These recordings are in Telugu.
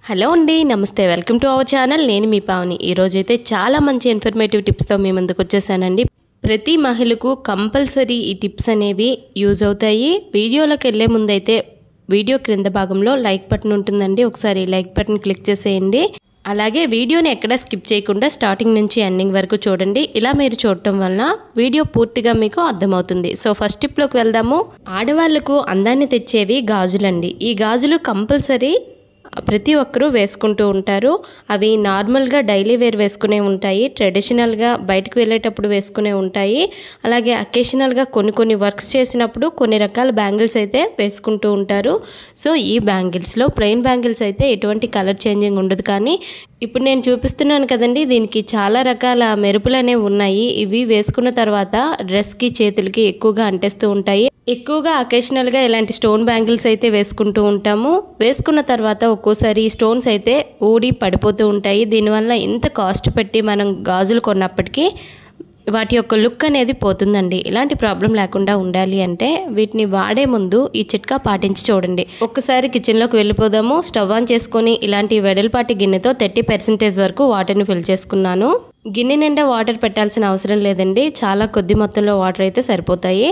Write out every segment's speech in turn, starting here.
హలో అండి నమస్తే వెల్కమ్ టు అవర్ ఛానల్ నేను మీ పావని ఈరోజైతే చాలా మంచి ఇన్ఫర్మేటివ్ టిప్స్తో మీ ముందుకు వచ్చేసానండి ప్రతి మహిళకు కంపల్సరీ ఈ టిప్స్ అనేవి యూజ్ అవుతాయి వీడియోలోకి వెళ్ళే ముందైతే వీడియో క్రింద భాగంలో లైక్ బటన్ ఉంటుందండి ఒకసారి లైక్ బటన్ క్లిక్ చేసేయండి అలాగే వీడియోని ఎక్కడ స్కిప్ చేయకుండా స్టార్టింగ్ నుంచి ఎండింగ్ వరకు చూడండి ఇలా మీరు చూడటం వలన వీడియో పూర్తిగా మీకు అర్థమవుతుంది సో ఫస్ట్ టిప్లోకి వెళ్దాము ఆడవాళ్లకు అందాన్ని తెచ్చేవి గాజులండి ఈ గాజులు కంపల్సరీ ప్రతి ఒక్కరూ వేసుకుంటూ ఉంటారు అవి నార్మల్గా డైలీ వేర్ వేసుకునే ఉంటాయి ట్రెడిషనల్గా బయటకు వెళ్ళేటప్పుడు వేసుకునే ఉంటాయి అలాగే అకేషనల్గా కొన్ని కొన్ని వర్క్స్ చేసినప్పుడు కొన్ని రకాల బ్యాంగిల్స్ అయితే వేసుకుంటూ ఉంటారు సో ఈ బ్యాంగిల్స్లో ప్లెయిన్ బ్యాంగిల్స్ అయితే ఎటువంటి కలర్ చేంజింగ్ ఉండదు కానీ ఇప్పుడు నేను చూపిస్తున్నాను కదండి దీనికి చాలా రకాల మెరుపులు అనేవి ఉన్నాయి ఇవి వేసుకున్న తర్వాత డ్రెస్కి చేతులకి ఎక్కువగా అంటేస్తూ ఉంటాయి ఎక్కువగా అకేషనల్గా ఇలాంటి స్టోన్ బ్యాంగిల్స్ అయితే వేసుకుంటూ ఉంటాము వేసుకున్న తర్వాత ఒక్కోసారి ఈ స్టోన్స్ అయితే ఊడి పడిపోతూ ఉంటాయి దీనివల్ల ఇంత కాస్ట్ పెట్టి మనం గాజులు కొన్నప్పటికీ వాటి యొక్క లుక్ అనేది పోతుందండి ఇలాంటి ప్రాబ్లం లేకుండా ఉండాలి అంటే వీటిని వాడే ముందు ఈ చిట్కా పాటించి చూడండి ఒక్కసారి కిచెన్లోకి వెళ్ళిపోదాము స్టవ్ ఆన్ చేసుకొని ఇలాంటి వెడల్పాటి గిన్నెతో థర్టీ పర్సెంటేజ్ వరకు వాటర్ని ఫిల్ చేసుకున్నాను గిన్నె నిండా వాటర్ పెట్టాల్సిన అవసరం లేదండి చాలా కొద్ది మొత్తంలో వాటర్ అయితే సరిపోతాయి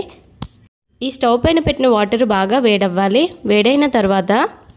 ఈ స్టవ్ పైన పెట్టిన వాటర్ బాగా వేడవ్వాలి వేడైన తర్వాత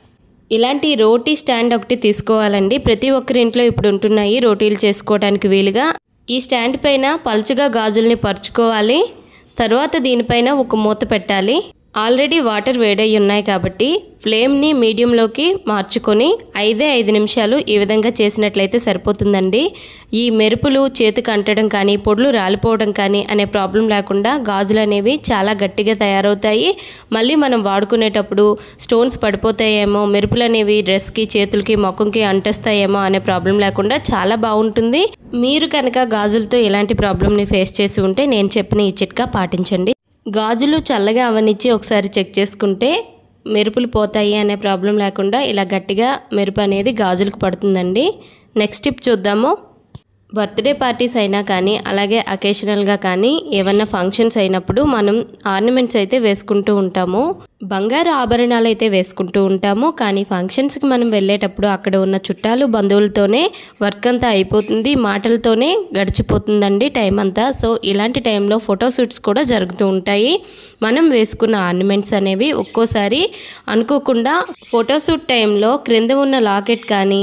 ఇలాంటి రోటీ స్టాండ్ ఒకటి తీసుకోవాలండి ప్రతి ఒక్కరి ఇంట్లో ఇప్పుడు ఉంటున్నాయి రోటీలు చేసుకోవడానికి వీలుగా ఈ స్టాండ్ పైన పలుచగా గాజుల్ని పరుచుకోవాలి తర్వాత దీనిపైన ఒక మూత పెట్టాలి ఆల్రెడీ వాటర్ వేడై ఉన్నాయి కాబట్టి ఫ్లేమ్ని మీడియంలోకి మార్చుకొని ఐదే ఐదు నిమిషాలు ఈ విధంగా చేసినట్లయితే సరిపోతుందండి ఈ మెరుపులు చేతికి అంటడం కానీ పొడులు రాలిపోవడం కానీ అనే ప్రాబ్లం లేకుండా గాజులు అనేవి చాలా గట్టిగా తయారవుతాయి మళ్ళీ మనం వాడుకునేటప్పుడు స్టోన్స్ పడిపోతాయేమో మెరుపులు అనేవి డ్రెస్కి చేతులకి మొఖంకి అంటేస్తాయేమో అనే ప్రాబ్లం లేకుండా చాలా బాగుంటుంది మీరు కనుక గాజులతో ఇలాంటి ప్రాబ్లమ్ని ఫేస్ చేసి ఉంటే నేను చెప్పిన ఈ చిట్కా పాటించండి గాజులు చల్లగా అవనిచ్చి ఒకసారి చెక్ చేసుకుంటే మెరుపులు పోతాయి అనే ప్రాబ్లం లేకుండా ఇలా గట్టిగా మెరుపు అనేది గాజులకు పడుతుందండి నెక్స్ట్ టిప్ చూద్దాము బర్త్డే పార్టీస్ అయినా కానీ అలాగే అకేషనల్గా కానీ ఏమన్నా ఫంక్షన్స్ అయినప్పుడు మనం ఆర్నమెంట్స్ అయితే వేసుకుంటూ ఉంటాము బంగారు ఆభరణాలు అయితే వేసుకుంటూ ఉంటాము కానీ ఫంక్షన్స్కి మనం వెళ్ళేటప్పుడు అక్కడ ఉన్న చుట్టాలు బంధువులతోనే వర్క్ అంతా అయిపోతుంది మాటలతోనే గడిచిపోతుందండి టైం అంతా సో ఇలాంటి టైంలో ఫోటోషూట్స్ కూడా జరుగుతూ ఉంటాయి మనం వేసుకున్న ఆర్నమెంట్స్ అనేవి ఒక్కోసారి అనుకోకుండా ఫోటోషూట్ టైంలో క్రింద ఉన్న లాకెట్ కానీ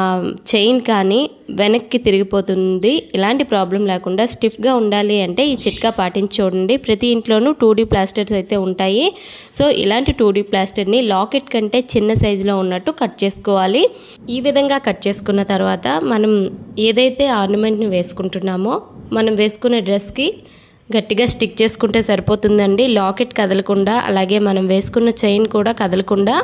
చైన్ కానీ వెనక్కి తిరిగిపోతుంది ఇలాంటి ప్రాబ్లం లేకుండా స్టిఫ్గా ఉండాలి అంటే ఈ చిట్కా పాటించి చూడండి ప్రతి ఇంట్లోనూ టూ డీ ప్లాస్టర్స్ అయితే ఉంటాయి సో ఇలాంటి టూ డీ ప్లాస్టర్ని లాకెట్ కంటే చిన్న సైజులో ఉన్నట్టు కట్ చేసుకోవాలి ఈ విధంగా కట్ చేసుకున్న తర్వాత మనం ఏదైతే ఆర్నమెంట్ని వేసుకుంటున్నామో మనం వేసుకునే డ్రెస్కి గట్టిగా స్టిక్ చేసుకుంటే సరిపోతుందండి లాకెట్ కదలకుండా అలాగే మనం వేసుకున్న చైన్ కూడా కదలకుండా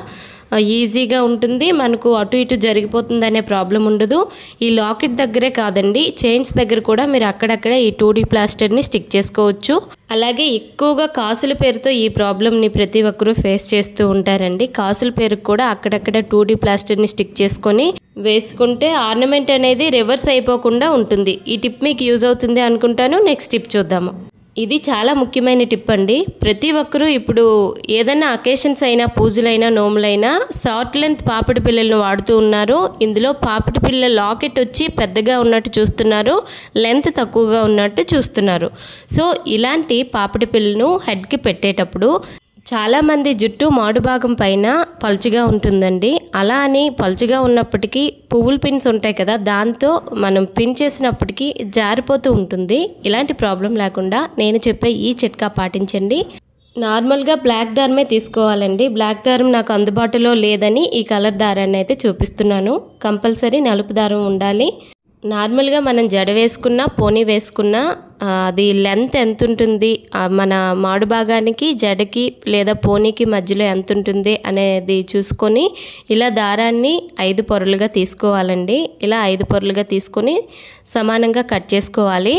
ఈజీగా ఉంటుంది మనకు అటు ఇటు జరిగిపోతుంది అనే ప్రాబ్లం ఉండదు ఈ లాకెట్ దగ్గరే కాదండి చైన్స్ దగ్గర కూడా మీరు అక్కడక్కడ ఈ టూ డీ ప్లాస్టర్ని స్టిక్ చేసుకోవచ్చు అలాగే ఎక్కువగా కాసుల పేరుతో ఈ ప్రాబ్లమ్ని ప్రతి ఒక్కరూ ఫేస్ చేస్తూ ఉంటారండి కాసుల పేరుకు కూడా అక్కడక్కడ టూ డీ ప్లాస్టర్ని స్టిక్ చేసుకొని వేసుకుంటే ఆర్నమెంట్ అనేది రివర్స్ అయిపోకుండా ఉంటుంది ఈ టిప్ మీకు యూజ్ అవుతుంది అనుకుంటాను నెక్స్ట్ టిప్ చూద్దాము ఇది చాలా ముఖ్యమైన టిప్ అండి ప్రతి ఒక్కరూ ఇప్పుడు ఏదైనా అకేషన్స్ అయినా పూజలైనా నోములైనా షార్ట్ లెంత్ పాపిడి పిల్లలను వాడుతూ ఉన్నారు ఇందులో పాపిడి పిల్ల లాకెట్ వచ్చి పెద్దగా ఉన్నట్టు చూస్తున్నారు లెంత్ తక్కువగా ఉన్నట్టు చూస్తున్నారు సో ఇలాంటి పాపిడి పిల్లను హెడ్కి పెట్టేటప్పుడు చాలామంది జుట్టు మాడు భాగం పైన పలుచుగా ఉంటుందండి అలా అని పలుచుగా ఉన్నప్పటికీ పువ్వుల పిన్స్ ఉంటాయి కదా దాంతో మనం పిన్ చేసినప్పటికీ జారిపోతూ ఉంటుంది ఇలాంటి ప్రాబ్లం లేకుండా నేను చెప్పే ఈ చిట్కా పాటించండి నార్మల్గా బ్లాక్ దారమే తీసుకోవాలండి బ్లాక్ దారం నాకు అందుబాటులో లేదని ఈ కలర్ దారాన్ని అయితే చూపిస్తున్నాను కంపల్సరీ నలుపు దారం ఉండాలి నార్మల్గా మనం జడ వేసుకున్నా పోనీ వేసుకున్నా అది లెంత్ ఎంత ఉంటుంది మన మాడు భాగానికి జడకి లేదా పోనీకి మధ్యలో ఎంత ఉంటుంది అనేది చూసుకొని ఇలా దారాన్ని ఐదు పొరలుగా తీసుకోవాలండి ఇలా ఐదు పొరలుగా తీసుకొని సమానంగా కట్ చేసుకోవాలి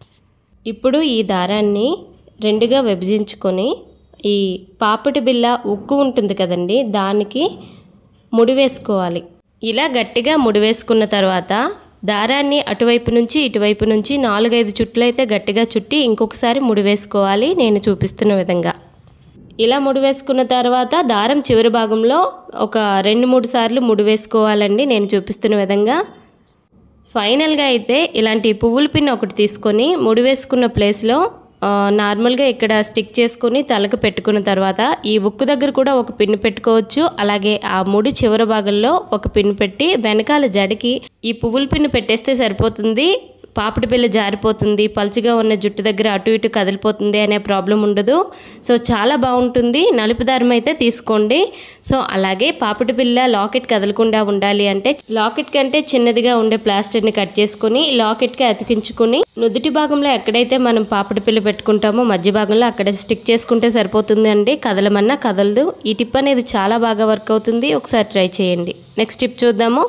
ఇప్పుడు ఈ దారాన్ని రెండుగా విభజించుకొని ఈ పాపటి బిల్ల ఉక్కు ఉంటుంది కదండి దానికి ముడి వేసుకోవాలి ఇలా గట్టిగా ముడి వేసుకున్న తర్వాత దారాన్ని అటువైపు నుంచి ఇటువైపు నుంచి నాలుగైదు చుట్లు అయితే గట్టిగా చుట్టి ఇంకొకసారి ముడి వేసుకోవాలి నేను చూపిస్తున్న విధంగా ఇలా ముడి వేసుకున్న తర్వాత దారం చివరి భాగంలో ఒక రెండు మూడు సార్లు ముడి వేసుకోవాలండి నేను చూపిస్తున్న విధంగా ఫైనల్గా అయితే ఇలాంటి పువ్వుల పిన్ ఒకటి తీసుకొని ముడి వేసుకున్న ప్లేస్లో ఆ, నార్మల్గా ఇక్కడ స్టిక్ చేసుకుని తలకు పెట్టుకున్న తర్వాత ఈ ఉక్కు దగ్గర కూడా ఒక పిన్ పెట్టుకోవచ్చు అలాగే ఆ ముడి చివరి భాగంలో ఒక పిన్ పెట్టి వెనకాల జడికి ఈ పువ్వుల పిన్ పెట్టేస్తే సరిపోతుంది పాపిడి బిల్ల జారిపోతుంది పలుచగా ఉన్న జుట్టు దగ్గర అటు ఇటు కదిలిపోతుంది అనే ప్రాబ్లం ఉండదు సో చాలా బాగుంటుంది నలుపు దారం అయితే తీసుకోండి సో అలాగే పాపిడి బిల్ల లాకెట్ కదలకుండా ఉండాలి అంటే లాకెట్ కంటే చిన్నదిగా ఉండే ప్లాస్టర్ని కట్ చేసుకుని లాకెట్కి అతికించుకుని నుదుటి భాగంలో ఎక్కడైతే మనం పాపిడి పిల్ల పెట్టుకుంటామో మధ్య భాగంలో అక్కడ స్టిక్ చేసుకుంటే సరిపోతుంది అండి కదలమన్నా కదలదు ఈ టిప్ అనేది చాలా బాగా వర్క్ అవుతుంది ఒకసారి ట్రై చేయండి నెక్స్ట్ టిప్ చూద్దాము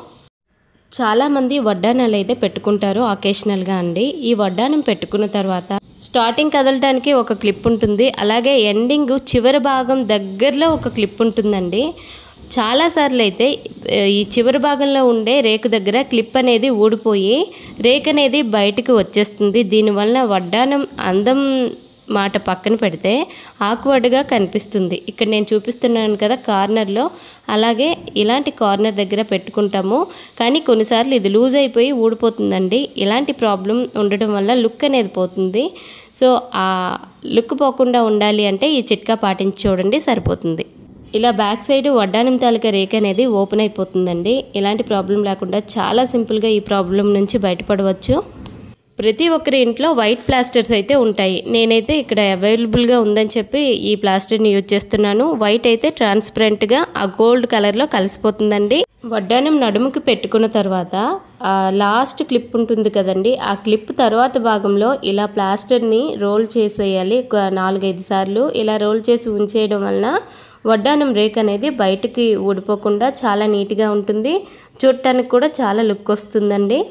చాలామంది వడ్డానాలు అయితే పెట్టుకుంటారు అకేషనల్గా అండి ఈ వడ్డానం పెట్టుకున్న తర్వాత స్టార్టింగ్ కదలడానికి ఒక క్లిప్ ఉంటుంది అలాగే ఎండింగ్ చివరి భాగం దగ్గరలో ఒక క్లిప్ ఉంటుందండి చాలాసార్లు అయితే ఆ, ఈ చివరి భాగంలో ఉండే రేకు దగ్గర క్లిప్ అనేది ఊడిపోయి రేక్ అనేది బయటకు వచ్చేస్తుంది దీనివల్ల వడ్డానం అందం మాట పక్కన పెడితే ఆక్వర్డ్గా కనిపిస్తుంది ఇక్కడ నేను చూపిస్తున్నాను కదా కార్నర్లో అలాగే ఇలాంటి కార్నర్ దగ్గర పెట్టుకుంటాము కానీ కొన్నిసార్లు ఇది లూజ్ అయిపోయి ఊడిపోతుందండి ఇలాంటి ప్రాబ్లం ఉండడం వల్ల లుక్ అనేది పోతుంది సో ఆ లుక్ పోకుండా ఉండాలి అంటే ఈ చిట్కా పాటించి చూడండి సరిపోతుంది ఇలా బ్యాక్ సైడ్ వడ్డానం తాలూకా రేక్ అనేది ఓపెన్ అయిపోతుందండి ఇలాంటి ప్రాబ్లం లేకుండా చాలా సింపుల్గా ఈ ప్రాబ్లం నుంచి బయటపడవచ్చు ప్రతి ఒక్కరి ఇంట్లో వైట్ ప్లాస్టర్స్ అయితే ఉంటాయి నేనైతే ఇక్కడ అవైలబుల్గా ఉందని చెప్పి ఈ ప్లాస్టర్ని యూజ్ చేస్తున్నాను వైట్ అయితే ట్రాన్స్పరెంట్గా ఆ గోల్డ్ కలర్లో కలిసిపోతుందండి వడ్డానం నడుముకి పెట్టుకున్న తర్వాత ఆ లాస్ట్ క్లిప్ ఉంటుంది కదండి ఆ క్లిప్ తర్వాత భాగంలో ఇలా ప్లాస్టర్ని రోల్ చేసేయాలి ఒక నాలుగైదు సార్లు ఇలా రోల్ చేసి ఉంచేయడం వలన వడ్డానం రేక్ అనేది బయటికి ఊడిపోకుండా చాలా నీట్గా ఉంటుంది చూడటానికి కూడా చాలా లుక్ వస్తుందండి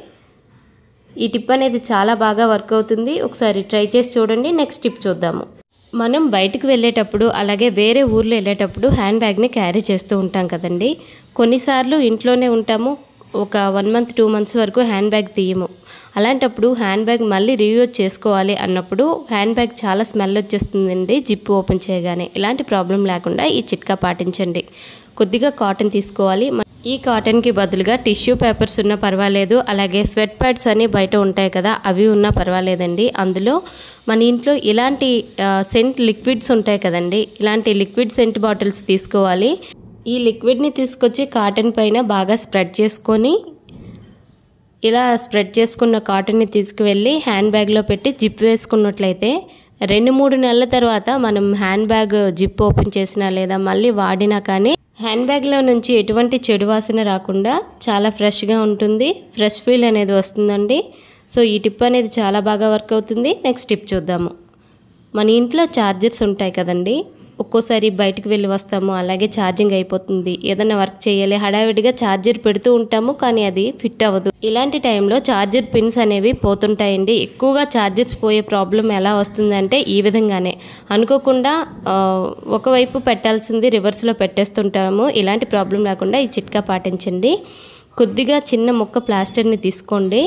ఈ టిప్ అనేది చాలా బాగా వర్క్ అవుతుంది ఒకసారి ట్రై చేసి చూడండి నెక్స్ట్ టిప్ చూద్దాము మనం బయటకు వెళ్ళేటప్పుడు అలాగే వేరే ఊర్లో వెళ్ళేటప్పుడు హ్యాండ్ బ్యాగ్ని క్యారీ చేస్తూ ఉంటాం కదండి కొన్నిసార్లు ఇంట్లోనే ఉంటాము ఒక వన్ మంత్ టూ మంత్స్ వరకు హ్యాండ్ బ్యాగ్ తీయము అలాంటప్పుడు హ్యాండ్ బ్యాగ్ మళ్ళీ రీయూజ్ చేసుకోవాలి అన్నప్పుడు హ్యాండ్ బ్యాగ్ చాలా స్మెల్ వచ్చేస్తుందండి జిప్ ఓపెన్ చేయగానే ఇలాంటి ప్రాబ్లం లేకుండా ఈ చిట్కా పాటించండి కొద్దిగా కాటన్ తీసుకోవాలి మ- ఈ కాటన్కి బదులుగా టిష్యూ పేపర్స్ ఉన్నా పర్వాలేదు అలాగే స్వెట్ ప్యాడ్స్ అని బయట ఉంటాయి కదా అవి ఉన్నా పర్వాలేదండి అందులో మన ఇంట్లో ఇలాంటి ఆ, సెంట్ లిక్విడ్స్ ఉంటాయి కదండి ఇలాంటి లిక్విడ్ సెంట్ బాటిల్స్ తీసుకోవాలి ఈ లిక్విడ్ని తీసుకొచ్చి కాటన్ పైన బాగా స్ప్రెడ్ చేసుకొని ఇలా స్ప్రెడ్ చేసుకున్న కాటన్ని తీసుకువెళ్ళి హ్యాండ్ బ్యాగ్లో పెట్టి జిప్ వేసుకున్నట్లయితే రెండు మూడు నెలల తర్వాత మనం హ్యాండ్ బ్యాగ్ జిప్ ఓపెన్ చేసినా లేదా మళ్ళీ వాడినా కానీ హ్యాండ్ బ్యాగ్లో నుంచి ఎటువంటి చెడు వాసన రాకుండా చాలా ఫ్రెష్గా ఉంటుంది ఫ్రెష్ ఫీల్ అనేది వస్తుందండి సో ఈ టిప్ అనేది చాలా బాగా వర్క్ అవుతుంది నెక్స్ట్ టిప్ చూద్దాము మన ఇంట్లో ఛార్జర్స్ ఉంటాయి కదండి ఒక్కోసారి బయటకు వెళ్ళి వస్తాము అలాగే ఛార్జింగ్ అయిపోతుంది ఏదైనా వర్క్ చేయాలి హడావిడిగా ఛార్జర్ పెడుతూ ఉంటాము కానీ అది ఫిట్ అవ్వదు ఇలాంటి టైంలో ఛార్జర్ పిన్స్ అనేవి పోతుంటాయండి ఎక్కువగా ఛార్జర్స్ పోయే ప్రాబ్లం ఎలా వస్తుందంటే ఈ విధంగానే అనుకోకుండా ఆ, ఒకవైపు పెట్టాల్సింది రివర్స్లో పెట్టేస్తుంటాము ఇలాంటి ప్రాబ్లం లేకుండా ఈ చిట్కా పాటించండి కొద్దిగా చిన్న ముక్క ప్లాస్టర్ని తీసుకోండి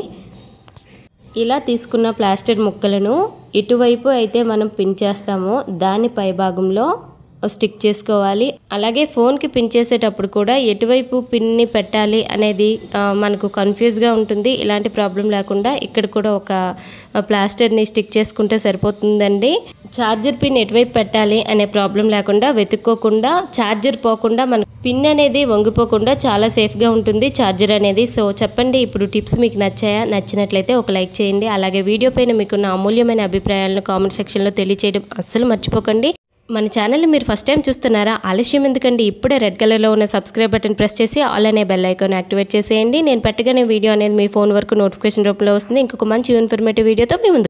ఇలా తీసుకున్న ప్లాస్టర్ ముక్కలను ఇటువైపు అయితే మనం పిన్ చేస్తామో దాని పై భాగంలో స్టిక్ చేసుకోవాలి అలాగే ఫోన్కి పిన్ చేసేటప్పుడు కూడా ఎటువైపు పిన్ని పెట్టాలి అనేది ఆ, మనకు కన్ఫ్యూజ్గా ఉంటుంది ఇలాంటి ప్రాబ్లం లేకుండా ఇక్కడ కూడా ఒక ప్లాస్టర్ని స్టిక్ చేసుకుంటే సరిపోతుందండి ఛార్జర్ పిన్ ఎటువైపు పెట్టాలి అనే ప్రాబ్లం లేకుండా వెతుక్కోకుండా ఛార్జర్ పోకుండా మన పిన్ అనేది వంగిపోకుండా చాలా సేఫ్గా ఉంటుంది ఛార్జర్ అనేది సో చెప్పండి ఇప్పుడు టిప్స్ మీకు నచ్చాయా నచ్చినట్లయితే ఒక లైక్ చేయండి అలాగే వీడియో పైన మీకున్న అమూల్యమైన అభిప్రాయాలను కామెంట్ సెక్షన్లో తెలియచేయడం అస్సలు మర్చిపోకండి మన ఛానల్ని మీరు ఫస్ట్ టైం చూస్తున్నారా ఆలస్యం ఎందుకండి ఇప్పుడే రెడ్ కలర్లో ఉన్న సబ్స్క్రైబ్ బటన్ ప్రెస్ చేసి ఆల్ అనే బెల్ ఐకాన్ యాక్టివేట్ చేసేయండి నేను పెట్టగానే వీడియో అనేది మీ ఫోన్ వరకు నోటిఫికేషన్ రూపంలో వస్తుంది ఇంకొక మంచి ఇన్ఫర్మేటివ్ వీడియోతో మీ ముందుకు